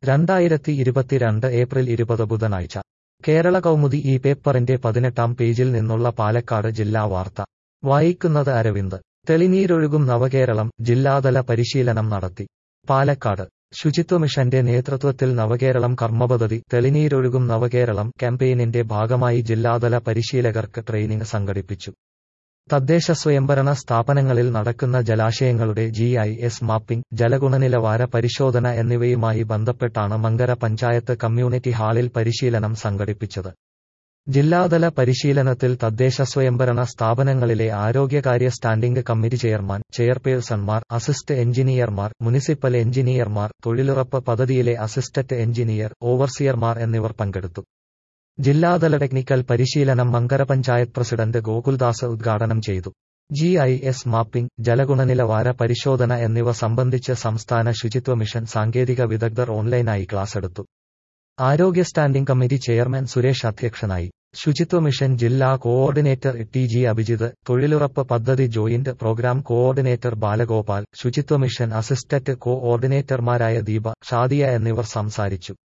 രണ്ടായിരത്തി ഇരുപത്തിരണ്ട് ഏപ്രിൽ ഇരുപത് ബുധനാഴ്ച കേരള കൗമുദി ഈ പേപ്പറിന്റെ പതിനെട്ടാം പേജിൽ നിന്നുള്ള പാലക്കാട് ജില്ലാ വാർത്ത വായിക്കുന്നത് അരവിന്ദ് തെളിനീരൊഴുകും നവകേരളം ജില്ലാതല പരിശീലനം നടത്തി പാലക്കാട് ശുചിത്വ മിഷന്റെ നേതൃത്വത്തിൽ നവകേരളം കർമ്മപദ്ധതി തെളിനീരൊഴുകും നവകേരളം ക്യാമ്പയിനിന്റെ ഭാഗമായി ജില്ലാതല പരിശീലകർക്ക് ട്രെയിനിംഗ് സംഘടിപ്പിച്ചു തദ്ദേശ സ്വയംഭരണ സ്ഥാപനങ്ങളിൽ നടക്കുന്ന ജലാശയങ്ങളുടെ ജി ഐ എസ് മാപ്പിംഗ് ജലഗുണനിലവാര പരിശോധന എന്നിവയുമായി ബന്ധപ്പെട്ടാണ് മങ്കര പഞ്ചായത്ത് കമ്മ്യൂണിറ്റി ഹാളിൽ പരിശീലനം സംഘടിപ്പിച്ചത് ജില്ലാതല പരിശീലനത്തിൽ തദ്ദേശ സ്വയംഭരണ സ്ഥാപനങ്ങളിലെ ആരോഗ്യകാര്യ സ്റ്റാൻഡിംഗ് കമ്മിറ്റി ചെയർമാൻ ചെയർപേഴ്സൺമാർ അസിസ്റ്റ് എഞ്ചിനീയർമാർ മുനിസിപ്പൽ എഞ്ചിനീയർമാർ തൊഴിലുറപ്പ് പദ്ധതിയിലെ അസിസ്റ്റന്റ് എഞ്ചിനീയർ ഓവർസിയർമാർ എന്നിവർ പങ്കെടുത്തു ജില്ലാതല ടെക്നിക്കൽ പരിശീലനം മങ്കര പഞ്ചായത്ത് പ്രസിഡന്റ് ഗോകുൽദാസ് ഉദ്ഘാടനം ചെയ്തു ജി ഐ എസ് മാപ്പിംഗ് ജലഗുണനിലവാര പരിശോധന എന്നിവ സംബന്ധിച്ച് സംസ്ഥാന ശുചിത്വ മിഷൻ സാങ്കേതിക വിദഗ്ധർ ഓൺലൈനായി ക്ലാസെടുത്തു ആരോഗ്യ സ്റ്റാൻഡിംഗ് കമ്മിറ്റി ചെയർമാൻ സുരേഷ് അധ്യക്ഷനായി ശുചിത്വ മിഷൻ ജില്ലാ കോഓർഡിനേറ്റർ ടി ജി അഭിജിത്ത് തൊഴിലുറപ്പ് പദ്ധതി ജോയിന്റ് പ്രോഗ്രാം കോഓർഡിനേറ്റർ ബാലഗോപാൽ ശുചിത്വ മിഷൻ അസിസ്റ്റന്റ് കോഓർഡിനേറ്റർമാരായ ദീപ ഷാദിയ എന്നിവർ സംസാരിച്ചു